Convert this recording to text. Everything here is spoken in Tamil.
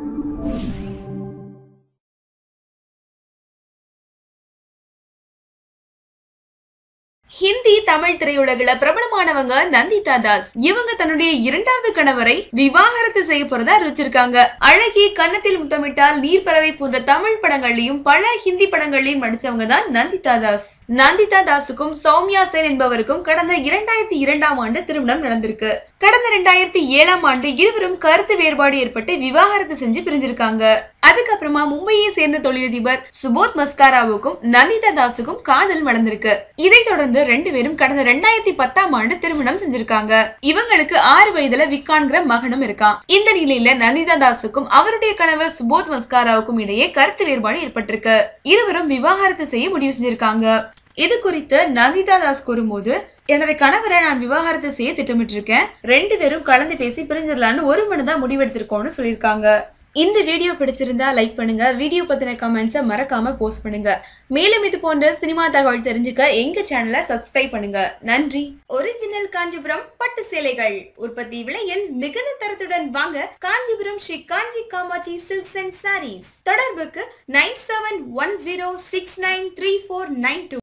ஹிந்தி தமிழ் திரையுலகில பிரபலமானவங்க நந்திதா தாஸ் இவங்க தன்னுடைய இரண்டாவது கணவரை விவாகரத்து செய்ய போறதா அறிவிச்சிருக்காங்க அழகி கன்னத்தில் முத்தமிட்டால் நீர்ப்பறவை பூந்த தமிழ் படங்கள்லயும் பல ஹிந்தி படங்கள்லயும் நடிச்சவங்க தான் நந்திதா தாஸ் நந்திதா தாஸுக்கும் சௌமியா சென் என்பவருக்கும் கடந்த இரண்டாயிரத்தி இரண்டாம் ஆண்டு திருமணம் நடந்திருக்கு கடந்த ரெண்டாயிரத்தி ஏழாம் ஆண்டு இருவரும் கருத்து வேறுபாடு ஏற்பட்டு விவாகரத்து செஞ்சு பிரிஞ்சிருக்காங்க அதுக்கப்புறமா மும்பையை சேர்ந்த தொழிலதிபர் சுபோத் மஸ்காராவுக்கும் நந்திதா தாஸுக்கும் காதல் வளர்ந்திருக்கு இதைத் தொடர்ந்து ரெண்டு பேரும் கடந்த ரெண்டாயிரத்தி பத்தாம் ஆண்டு திருமணம் செஞ்சிருக்காங்க இவங்களுக்கு ஆறு வயதுல விக்கான்கிற மகனும் இருக்கான் இந்த நிலையில நந்திதா தாஸுக்கும் அவருடைய கணவர் சுபோத் மஸ்காராவுக்கும் இடையே கருத்து வேறுபாடு ஏற்பட்டிருக்கு இருவரும் விவாகரத்து செய்ய முடிவு செஞ்சிருக்காங்க இது குறித்து நந்திதா தாஸ் கூறும்போது எனது கணவரை நான் விவாகரத்து செய்ய திட்டமிட்டிருக்கேன் ரெண்டு பேரும் கலந்து பேசி பிரிஞ்சிடலான்னு ஒரு மனதா முடிவெடுத்திருக்கோம்னு சொல்லியிருக்காங்க இந்த வீடியோ பிடிச்சிருந்தா லைக் பண்ணுங்க வீடியோ பத்தின கமெண்ட்ஸை மறக்காம போஸ்ட் பண்ணுங்க மேலும் இது போன்ற சினிமா தகவல் தெரிஞ்சுக்க எங்க சேனலை சப்ஸ்கிரைப் பண்ணுங்க நன்றி ஒரிஜினல் காஞ்சிபுரம் பட்டு சேலைகள் உற்பத்தி விலையில் மிகுந்த தரத்துடன் வாங்க Kanchipuram Sri Kanchi Kamakshi silks and sarees தொடர்புக்கு nine seven one zero six nine three four nine two